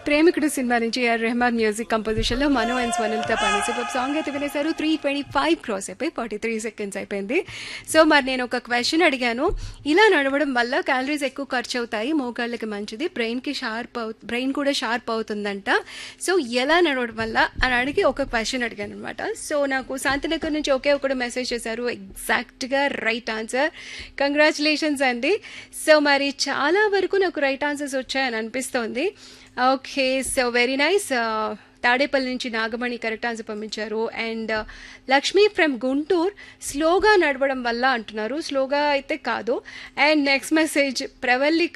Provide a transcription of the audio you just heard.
ప్రేమికుడు సినిమా నుంచి are Rahman music composition లో మనో అండ్ స్వనల్తో పని సూపర్ సాంగ్ అయితే వినేశారు త్రీ ట్వంటీ ఫైవ్ క్రాస్ అయిపోయి ఫార్టీ త్రీ సెకండ్స్ అయిపోయింది సో మరి నేను ఒక క్వశ్చన్ అడిగాను ఇలా నడవడం వల్ల క్యాలరీస్ ఎక్కువ ఖర్చు అవుతాయి మోకాళ్ళకి మంచిది బ్రెయిన్ కి షార్ప్ అవు బ్రెయిన్ కూడా షార్ప్ అవుతుందంట సో ఎలా నడవడం వల్ల అని అడిగి ఒక క్వశ్చన్ అడిగాను అనమాట సో నాకు శాంతినగర్ నుంచి ఒకే ఒకడు మెసేజ్ చేశారు ఎగ్జాక్ట్ గా రైట్ ఆన్సర్ కంగ్రాచులేషన్స్ అండి సో మరి చాలా వరకు నాకు రైట్ ఆన్సర్స్ వచ్చాయని అనిపిస్తోంది okay so very nice Tadepalli నుంచి నాగమణి కరెక్ట్ ఆన్సర్ పంపించారు అండ్ లక్ష్మి ఫ్రమ్ గుంటూరు స్లోగా నడవడం వల్ల అంటున్నారు స్లోగా అయితే కాదు అండ్ నెక్స్ట్ మెసేజ్ ప్రవల్లి